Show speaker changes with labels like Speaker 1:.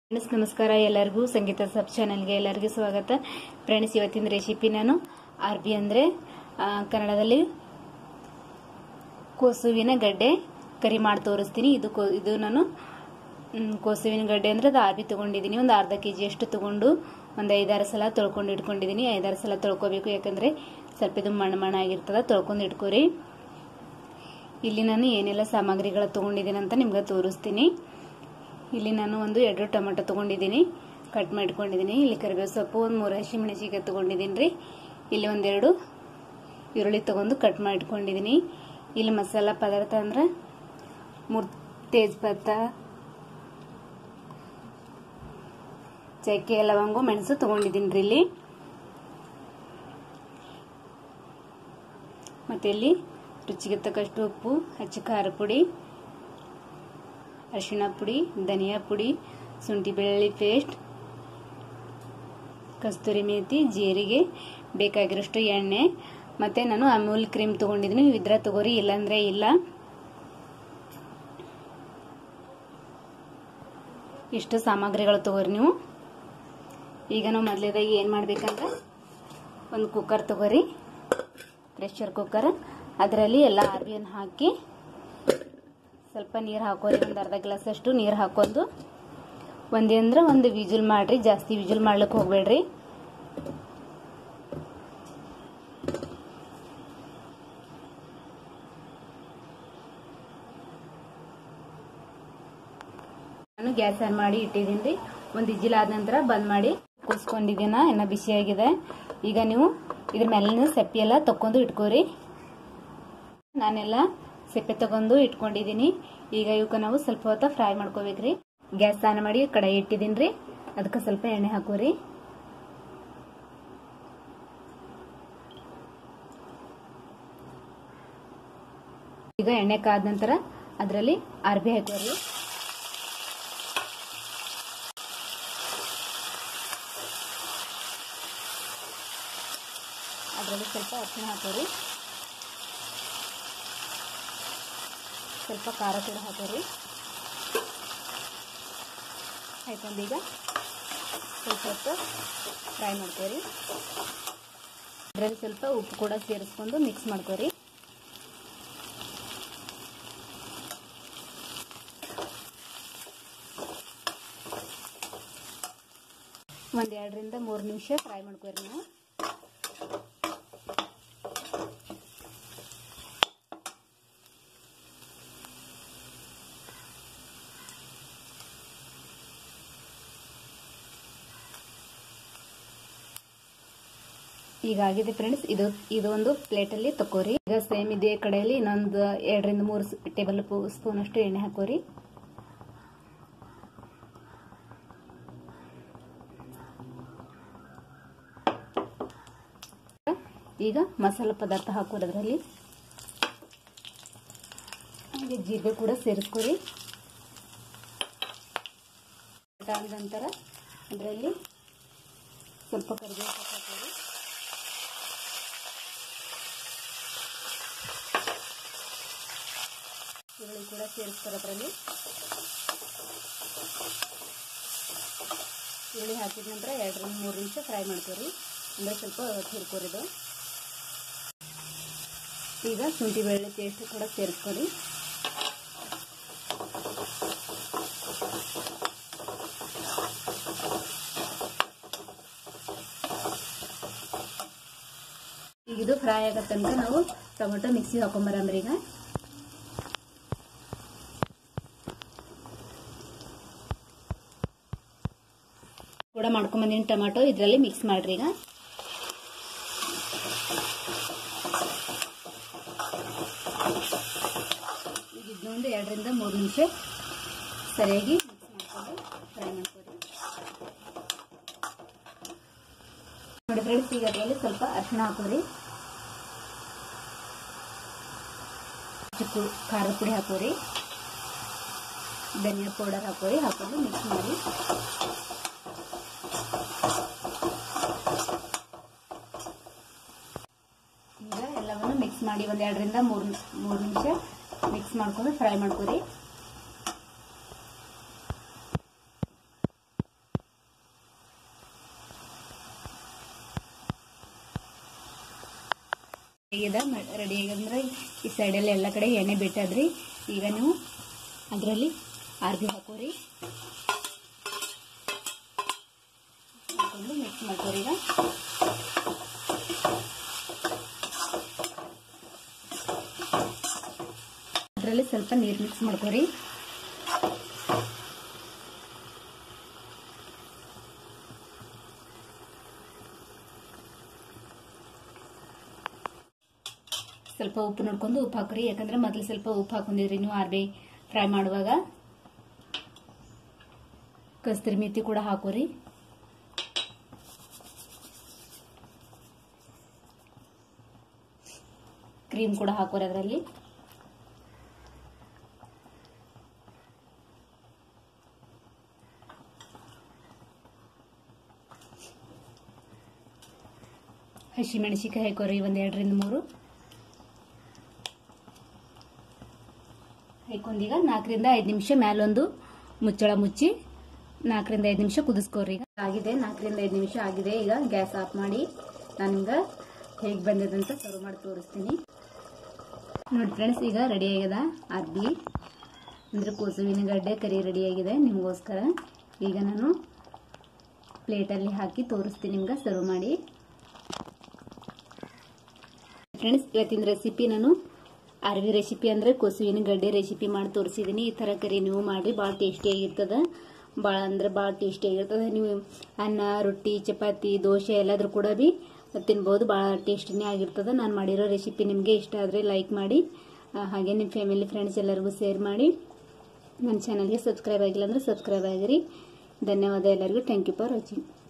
Speaker 1: friends ನಮಸ್ಕಾರ ಎಲ್ಲರಿಗೂ ಸಂಗೀತ ಸಬ್ ಚಾನಲ್ಗೆ ಎಲ್ಲರಿಗೂ ಸ್ವಾಗತ ಫ್ರೆಂಡ್ಸ್ ಇವತ್ತಿನ ರೆಸಿಪಿ ನಾನು ಆರ್ ಬಿ ಅಂದರೆ ಕನ್ನಡದಲ್ಲಿ ಕೋಸುವಿನ ಗಡ್ಡೆ ಕರಿ ಮಾಡಿ ತೋರಿಸ್ತೀನಿ ಇದು ಕೋ ಇದು ನಾನು ಮ್, ಕೋಸುವಿನ ಗಡ್ಡೆ ಅಂದರೆ ಅದು ಆರ್ ಬಿ ತೊಗೊಂಡಿದ್ದೀನಿ ಒಂದು ಅರ್ಧ ಕೆ ಜಿಯಷ್ಟು ತೊಗೊಂಡು ಒಂದು ಐದಾರು ಸಲ ತೊಳ್ಕೊಂಡು ಇಟ್ಕೊಂಡಿದ್ದೀನಿ ಐದಾರು ಸಲ ತೊಳ್ಕೊಬೇಕು ಯಾಕಂದರೆ ಸ್ವಲ್ಪ ಇದು ಮಣ್ಣು ಮಣ್ಣು ಆಗಿರ್ತದೆ ತೊಳ್ಕೊಂಡು ಇಟ್ಕೋರಿ ಇಲ್ಲಿ ನಾನು ಏನೆಲ್ಲ ಸಾಮಗ್ರಿಗಳ ತೊಗೊಂಡಿದ್ದೀನಿ ಅಂತ ನಿಮ್ಗೆ ತೋರಿಸ್ತೀನಿ ಇಲ್ಲಿ ನಾನು ಒಂದು ಎರಡು ಟೊಮೆಟೊ ತೊಗೊಂಡಿದ್ದೀನಿ ಕಟ್ ಮಾಡಿಟ್ಕೊಂಡಿದ್ದೀನಿ ಇಲ್ಲಿ ಕರಿಬೇವು ಸೊಪ್ಪು ಒಂದು ಮೂರು ಹಸಿಮೆಣಸಿಕಾಯಿ ತೊಗೊಂಡಿದ್ದೀನಿ ರೀ ಇಲ್ಲಿ ಒಂದೆರಡು ಈರುಳ್ಳಿ ತೊಗೊಂಡು ಕಟ್ ಮಾಡಿಟ್ಕೊಂಡಿದ್ದೀನಿ ಇಲ್ಲಿ ಮಸಾಲ ಪದಾರ್ಥ ಅಂದ್ರೆ ಮೂರು ತೇಜ್ಪತ್ತ ಚಕ್ಕೆ ಲವಂಗು ಮೆಣಸು ತೊಗೊಂಡಿದ್ದೀನಿ ರೀ ಇಲ್ಲಿ ಮತ್ತೆ ಇಲ್ಲಿ ರುಚಿಗೆ ತಕ್ಕಷ್ಟು ಉಪ್ಪು ಹಚ್ಚಿ ಖಾರ ಪುಡಿ ಅರಿಶಿಣ ಪುಡಿ ಧನಿಯಾ ಪುಡಿ ಶುಂಠಿ ಬೆಳ್ಳುಳ್ಳಿ ಪೇಸ್ಟ್ ಕಸ್ತೂರಿ ಮೇಥಿ ಜೀರಿಗೆ ಬೇಕಾಗಿರೋಷ್ಟು ಎಣ್ಣೆ ಮತ್ತೆ ನಾನು ಅಮೂಲ್ ಕ್ರೀಮ್ ತೊಗೊಂಡಿದ್ದೀನಿ ನೀವು ಇದ್ರ ತಗೋರಿ ಇಲ್ಲಾಂದ್ರೆ ಇಲ್ಲ ಇಷ್ಟು ಸಾಮಗ್ರಿಗಳು ತಗೋರಿ ನೀವು ಈಗ ನಾವು ಮೊದಲೇದಾಗಿ ಏನು ಮಾಡ್ಬೇಕಂದ್ರೆ ಒಂದು ಕುಕ್ಕರ್ ತಗೋರಿ ಪ್ರೆಷರ್ ಕುಕ್ಕರ್ ಅದರಲ್ಲಿ ಎಲ್ಲ ಆರ್ಬಿಯನ್ನು ಹಾಕಿ ಸ್ವಲ್ಪ ನೀರು ಹಾಕೋರಿ ಒಂದು ಅರ್ಧ ಗ್ಲಾಸ್ ಅಷ್ಟು ನೀರು ಹಾಕೊಂಡು ಒಂದೇ ಅಂದ್ರೆ ಒಂದು ವಿಜುಲ್ ಮಾಡ್ರಿ ಜಾಸ್ತಿ ವಿಜುಲ್ ಮಾಡ್ಲಿಕ್ಕೆ ಹೋಗ್ಬೇಡ್ರಿ ನಾನು ಗ್ಯಾಸ್ ಆನ್ ಮಾಡಿ ಇಟ್ಟಿದ್ದೀನಿ ರೀ ಒಂದು ಇಜಿಲ್ ಆದ ನಂತರ ಬಂದ್ ಮಾಡಿ ಕೂಸ್ಕೊಂಡಿದ್ದೀನ ಇನ್ನ ಬಿಸಿಯಾಗಿದೆ ಈಗ ನೀವು ಇದ್ರ ಮೇಲಿನ ಸೆಪ್ಪಿ ಎಲ್ಲ ತಕೊಂಡು ಇಟ್ಕೋರಿ ನಾನೆಲ್ಲ ಸಿಪ್ಪೆ ತಗೊಂಡು ಇಟ್ಕೊಂಡಿದ್ದೀನಿ ಈಗ ಇವಕ್ಕೆ ನಾವು ಸ್ವಲ್ಪ ಹೊತ್ತ ಫ್ರೈ ಮಾಡ್ಕೋಬೇಕ್ರಿ ಗ್ಯಾಸ್ ಆನ್ ಮಾಡಿ ಕಡಾಯಿ ಇಟ್ಟಿದ್ದೀನಿ ರೀ ಅದಕ್ಕೆ ಸ್ವಲ್ಪ ಎಣ್ಣೆ ಹಾಕೋರಿ ಈಗ ಎಣ್ಣೆ ಕಾದ ನಂತರ ಅದರಲ್ಲಿ ಅರ್ಬಿ ಹಾಕೋರಿ ಅದರಲ್ಲಿ ಸ್ವಲ್ಪ ಅರಿಶಿಣ ಹಾಕೋರಿ ಸ್ವಲ್ಪ ಖಾರ ಕೂಡ ಹಾಕೋರಿ ಹಾಕೊಂಡು ಈಗ ಸ್ವಲ್ಪ ಹೊತ್ತು ಫ್ರೈ ಮಾಡ್ಕೋರಿ ಅದರಲ್ಲಿ ಸ್ವಲ್ಪ ಉಪ್ಪು ಕೂಡ ಸೇರಿಸ್ಕೊಂಡು ಮಿಕ್ಸ್ ಮಾಡ್ಕೋರಿ ಒಂದು ಎರಡರಿಂದ ಮೂರು ನಿಮಿಷ ಫ್ರೈ ಮಾಡ್ಕೋರಿ ನೀವು ಈಗ ಆಗಿದೆ ಫ್ರೆಂಡ್ಸ್ ಇದು ಇದು ಒಂದು ಪ್ಲೇಟಲ್ಲಿ ತಕೋರಿ ಈಗ ಸೇಮ್ ಇದೇ ಕಡೆಯಲ್ಲಿ ಇನ್ನೊಂದು ಎರಡರಿಂದ ಮೂರು ಟೇಬಲ್ ಸ್ಪೂನ್ ಅಷ್ಟು ಎಣ್ಣೆ ಹಾಕೋರಿ ಈಗ ಮಸಾಲ ಪದಾರ್ಥ ಹಾಕೋರಿ ಅದರಲ್ಲಿ ಹಾಗೆ ಜೀರಿಗೆ ಕೂಡ ಸೇರಿಸ್ಕೊರಿ ಆದ ನಂತರ ಅದರಲ್ಲಿ ಸ್ವಲ್ಪ ಕರಿಬೇವು ಹಾಕೋರಿ ಈರುಳ್ಳಿ ಕೂಡ ಸೇರಿಸ್ತಾರೆ ಅದರಲ್ಲಿ ಈರುಳ್ಳಿ ಹಾಕಿದ ನಂತರ ಎರಡರಿಂದ ಮೂರು ನಿಮಿಷ ಫ್ರೈ ಮಾಡ್ಕೋರಿ ಅಂದರೆ ಸ್ವಲ್ಪ ಹಿರ್ಕೋರಿದು ಈಗ ಶುಂಠಿ ಬೆಳ್ಳುಳ್ಳಿ ಪೇಸ್ಟ್ ಕೂಡ ಸೇರಿಸ್ಕೊರಿ ಈಗ ಇದು ಫ್ರೈ ಆಗೋ ತನಕ ನಾವು ಟೊಮೆಟೊ ಮಿಕ್ಸಿ ಹಾಕೊಂಬರಂಬ್ರಿ ಈಗ ಕೂಡ ಮಾಡ್ಕೊಂಬಂದಿನಿ ಟೊಮೆಟೊ ಇದರಲ್ಲಿ ಮಿಕ್ಸ್ ಮಾಡ್ರಿ ಈಗ ಈಗ ಇದನ್ನೊಂದು ಎರಡರಿಂದ ಮೂರು ನಿಮಿಷ ಸರಿಯಾಗಿ ಮಿಕ್ಸ್ ಮಾಡ್ಕೊಂಡು ಫ್ರೈ ಮಾಡ್ಕೊಳ್ಳಿ ನೋಡಿ ಫ್ರೆಂಡ್ಸ್ ಈಗ ಅದರಲ್ಲಿ ಸ್ವಲ್ಪ ಅರಿಶಿಣ ಹಾಕೋರಿ ಚುಕ್ಕು ಖಾರದ ಪುಡಿ ಹಾಕೋರಿ ಧನಿಯಾ ಪೌಡರ್ ಹಾಕೋರಿ ಹಾಕೊಂಡು ಮಿಕ್ಸ್ ಮಾಡಿ ಈಗ ಎಲ್ಲವನ್ನು ಮಿಕ್ಸ್ ಮಾಡಿ ಒಂದು ಎರಡರಿಂದ ಮೂರು ಮೂರು ನಿಮಿಷ ಮಿಕ್ಸ್ ಮಾಡ್ಕೊಂಡು ಫ್ರೈ ಮಾಡ್ಕೊರಿ ಈಗ ರೆಡಿ ಆಗಂದ್ರೆ ಈ ಸೈಡಲ್ಲಿ ಎಲ್ಲ ಕಡೆ ಎಣ್ಣೆ ಬಿಟ್ಟದ್ರಿ ಈಗ ನೀವು ಅದರಲ್ಲಿ ಆರ್ಬಿ ಹಾಕೋರಿ ಹಾಕೊಂಡು ಮಿಕ್ಸ್ ಮಾಡ್ಕೋರಿ ಈಗ ಅದರಲ್ಲಿ ಸ್ವಲ್ಪ ನೀರು ಮಿಕ್ಸ್ ಮಾಡ್ಕೋರಿ ಸ್ವಲ್ಪ ಉಪ್ಪು ನೋಡ್ಕೊಂಡು ಉಪ್ಪು ಹಾಕ್ರಿ ಯಾಕಂದ್ರೆ ಮೊದಲು ಸ್ವಲ್ಪ ಉಪ್ಪು ಹಾಕೊಂಡಿದ್ರಿ ನೀವು ಆರ್ಬೆ ಫ್ರೈ ಮಾಡುವಾಗ ಕಸ್ತೂರಿ ಮೆಥಿ ಕೂಡ ಹಾಕೋರಿ ಕ್ರೀಮ್ ಕೂಡ ಹಾಕೋರಿ ಅದರಲ್ಲಿ ಹಸಿ ಮೆಣಸಿಕಾಯಿ ಹಾಕೋರಿ ಒಂದ್ ಎರಡರಿಂದ ಮೂರು ಹಾಕೊಂಡೀಗ ನಾಲ್ಕರಿಂದ ಐದು ನಿಮಿಷ ಮ್ಯಾಲೊಂದು ಮುಚ್ಚಳ ಮುಚ್ಚಿ ನಾಲ್ಕರಿಂದ ಐದು ನಿಮಿಷ ಕುದಿಸ್ಕೋರಿ ಈಗ ಆಗಿದೆ ನಾಲ್ಕರಿಂದ ಐದು ನಿಮಿಷ ಆಗಿದೆ ಈಗ ಗ್ಯಾಸ್ ಆಫ್ ಮಾಡಿ ನಾನು ನಿಮ್ಗೆ ಹೇಗೆ ಬಂದಿದೆ ಅಂತ ಸರ್ವ್ ಮಾಡಿ ತೋರಿಸ್ತೀನಿ ನೋಡಿ ಫ್ರೆಂಡ್ಸ್ ಈಗ ರೆಡಿ ಆಗ್ಯದ ಅರ್ಬಿ ಅಂದ್ರೆ ಕೋಸುವಿನ ಗಡ್ಡೆ ಕರಿ ರೆಡಿ ಆಗಿದೆ ನಿಮಗೋಸ್ಕರ ಈಗ ನಾನು ಪ್ಲೇಟಲ್ಲಿ ಹಾಕಿ ತೋರಿಸ್ತೀನಿ ನಿಮ್ಗೆ ಸರ್ವ್ ಮಾಡಿ ಫ್ರೆಂಡ್ಸ್ ಇವತ್ತಿನ ರೆಸಿಪಿ ನಾನು ಅರ್ವಿ ರೆಸಿಪಿ ಅಂದರೆ ಕೊಸುವಿನ ಗಡ್ಡೆ ರೆಸಿಪಿ ಮಾಡಿ ತೋರಿಸಿದ್ದೀನಿ ಈ ಥರ ಕರಿ ನೀವು ಮಾಡಿರಿ ಭಾಳ ಟೇಸ್ಟಿಯಾಗಿರ್ತದೆ ಭಾಳ ಅಂದ್ರೆ ಭಾಳ ಟೇಸ್ಟಿಯಾಗಿರ್ತದೆ ನೀವು ಅನ್ನ ರೊಟ್ಟಿ ಚಪಾತಿ ದೋಸೆ ಎಲ್ಲಾದ್ರೂ ಕೂಡ ಭೀ ತಿನ್ಬೋದು ಭಾಳ ಟೇಸ್ಟಿನೇ ಆಗಿರ್ತದೆ ನಾನು ಮಾಡಿರೋ ರೆಸಿಪಿ ನಿಮಗೆ ಇಷ್ಟ ಆದರೆ ಲೈಕ್ ಮಾಡಿ ಹಾಗೆ ನಿಮ್ಮ ಫ್ಯಾಮಿಲಿ ಫ್ರೆಂಡ್ಸ್ ಎಲ್ಲರಿಗೂ ಶೇರ್ ಮಾಡಿ ನನ್ನ ಚಾನಲ್ಗೆ ಸಬ್ಸ್ಕ್ರೈಬ್ ಆಗಿಲ್ಲ ಅಂದರೆ ಸಬ್ಸ್ಕ್ರೈಬ್ ಆಗಿರಿ ಧನ್ಯವಾದ ಎಲ್ಲರಿಗೂ ಥ್ಯಾಂಕ್ ಯು ಫಾರ್ ವಾಚಿಂಗ್